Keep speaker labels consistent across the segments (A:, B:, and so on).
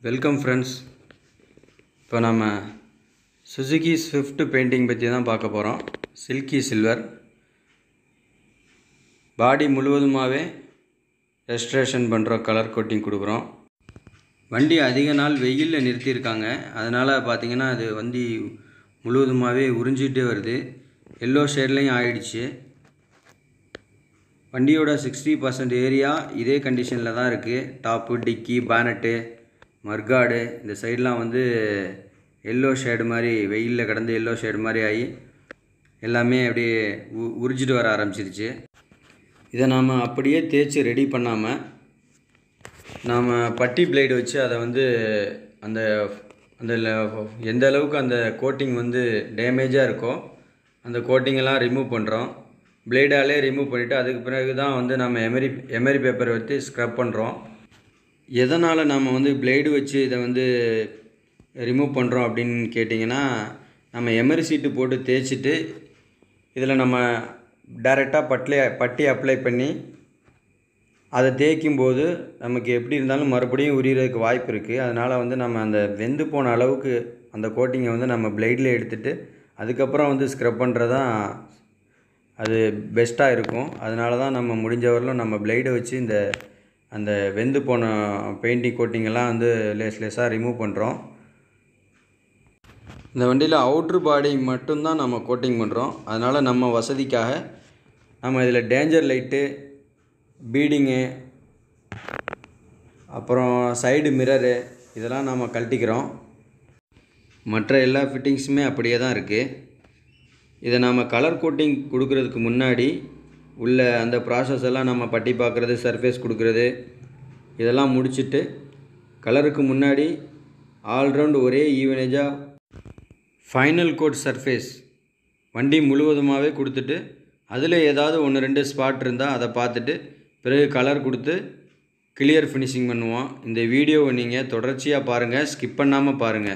A: Welcome friends இப்போ நம்ம Suzuki Swift painting பற்றி தான் பார்க்க போகிறோம் சில்கி சில்வர் பாடி முழுவதுமாகவே ரெஸ்ட்ரேஷன் பண்ணுற கலர் கோட்டிங் கொடுக்குறோம் வண்டி அதிக நாள் வெயிலில் நிறுத்தியிருக்காங்க அதனால் பார்த்தீங்கன்னா அது வண்டி முழுவதுமாகவே உறிஞ்சிக்கிட்டே வருது எல்லோ ஷேட்லேயும் ஆயிடுச்சு வண்டியோட சிக்ஸ்டி பர்சன்ட் ஏரியா இதே கண்டிஷனில் தான் இருக்குது டாப்பு டிக்கி பேனட்டு மர்காடு இந்த சைடெலாம் வந்து எல்லோ ஷேடு மாதிரி வெயிலில் கிடந்து எல்லோ ஷேடு மாதிரி ஆகி எல்லாமே அப்படியே உ உறிஞ்சிட்டு வர ஆரம்பிச்சிருச்சு இதை நாம் அப்படியே தேய்ச்சி ரெடி பண்ணாமல் நாம் பட்டி பிளேடு வச்சு அதை வந்து அந்த அந்த ல- எந்த அளவுக்கு அந்த கோட்டிங் வந்து டேமேஜாக இருக்கோ அந்த கோட்டிங்கெல்லாம் ரிமூவ் பண்ணுறோம் பிளேடாலே ரிமூவ் பண்ணிவிட்டு அதுக்கு பிறகு தான் வந்து நம்ம எமரி எமரி பேப்பரை வச்சு ஸ்க்ரப் பண்ணுறோம் எதனால் நம்ம வந்து பிளேடு வச்சு இதை வந்து ரிமூவ் பண்ணுறோம் அப்படின்னு கேட்டிங்கன்னா நம்ம எமரி சீட்டு போட்டு தேய்ச்சிட்டு இதில் நம்ம டைரெக்டாக பட்லே பட்டி அப்ளை பண்ணி அதை தேய்க்கும் போது நமக்கு எப்படி இருந்தாலும் மறுபடியும் உரியறதுக்கு வாய்ப்பு இருக்குது அதனால் வந்து நம்ம அந்த வெந்து போன அளவுக்கு அந்த கோட்டிங்கை வந்து நம்ம பிளேடில் எடுத்துட்டு அதுக்கப்புறம் வந்து ஸ்க்ரப் பண்ணுறது தான் அது பெஸ்ட்டாக இருக்கும் அதனால தான் நம்ம முடிஞ்ச வரலும் நம்ம பிளேடை வச்சு இந்த அந்த வெந்து போன பெயிண்டிங் கோட்டிங்கெல்லாம் வந்து லேஸ் லேஸாக ரிமூவ் பண்ணுறோம் இந்த வண்டியில் அவுட்ரு பாடி மட்டும்தான் நம்ம கோட்டிங் பண்ணுறோம் அதனால் நம்ம வசதிக்காக நம்ம இதில் டேஞ்சர் லைட்டு பீடிங்கு அப்புறம் சைடு மிரரு இதெல்லாம் நம்ம கழட்டிக்கிறோம் மற்ற எல்லா ஃபிட்டிங்ஸுமே அப்படியே தான் இருக்குது இதை நாம் கலர் கோட்டிங் கொடுக்கறதுக்கு முன்னாடி உள்ள அந்த ப்ராசஸ் எல்லாம் நம்ம பட்டி பார்க்குறது சர்ஃபேஸ் கொடுக்குறது இதெல்லாம் முடிச்சுட்டு கலருக்கு முன்னாடி ஆல்ரவுண்ட் ஒரே ஈவனேஜாக ஃபைனல் கோட் சர்ஃபேஸ் வண்டி முழுவதுமாகவே கொடுத்துட்டு அதில் ஏதாவது ஒன்று ரெண்டு ஸ்பாட் இருந்தால் அதை பார்த்துட்டு பிறகு கலர் கொடுத்து கிளியர் ஃபினிஷிங் பண்ணுவோம் இந்த வீடியோவை நீங்கள் தொடர்ச்சியாக பாருங்கள் ஸ்கிப் பண்ணாமல் பாருங்கள்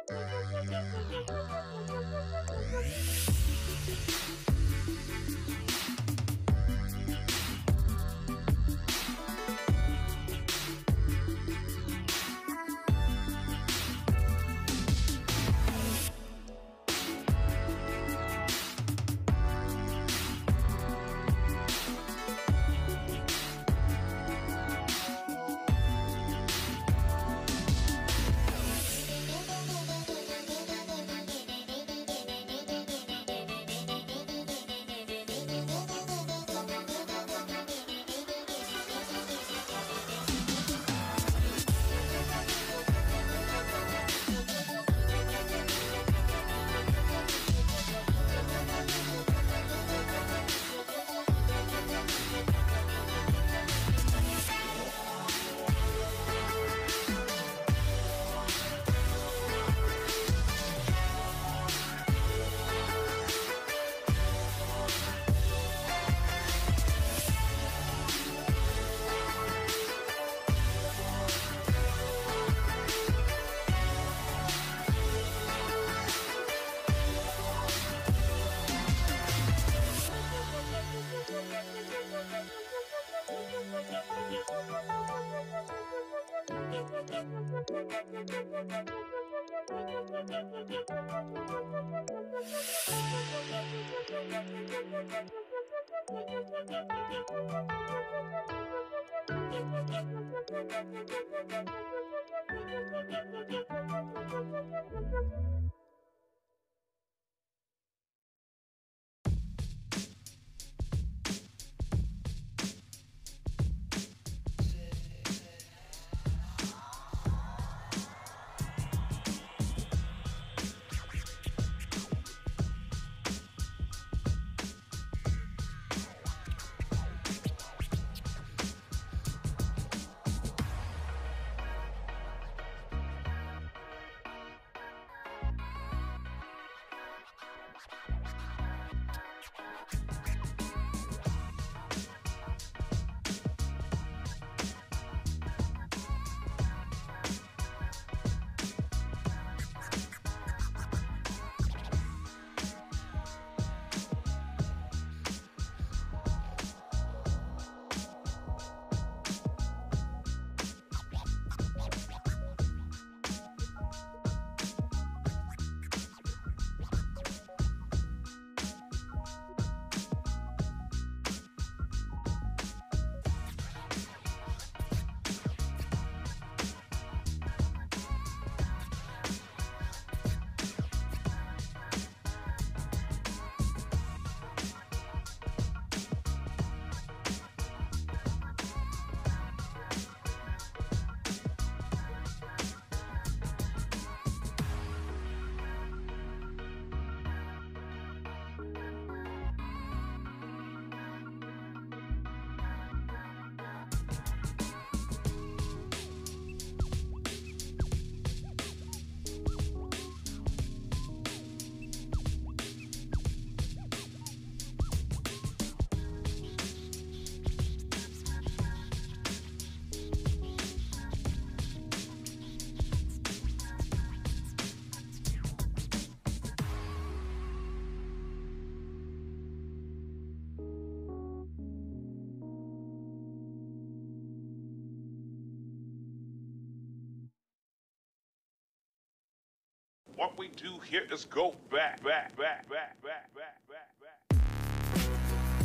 B: What we do here is go back, back, back, back, back, back, back, back.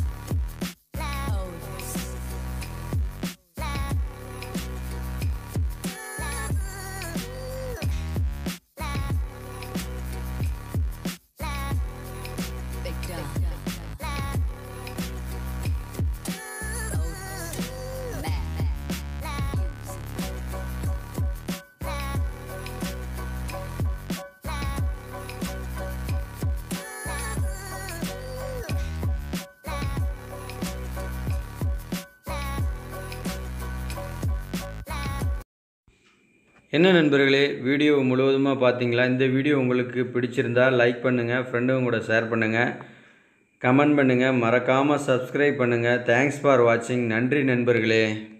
C: Big John. Otis. Matt.
A: என்ன நண்பர்களே வீடியோ முழுவதுமாக பார்த்தீங்களா இந்த வீடியோ உங்களுக்கு பிடிச்சிருந்தா லைக் பண்ணுங்கள் ஃப்ரெண்டுங்க கூட ஷேர் பண்ணுங்கள் கமெண்ட் பண்ணுங்கள் மறக்காமல் சப்ஸ்கிரைப் பண்ணுங்கள் தேங்க்ஸ் ஃபார் வாட்சிங் நன்றி நண்பர்களே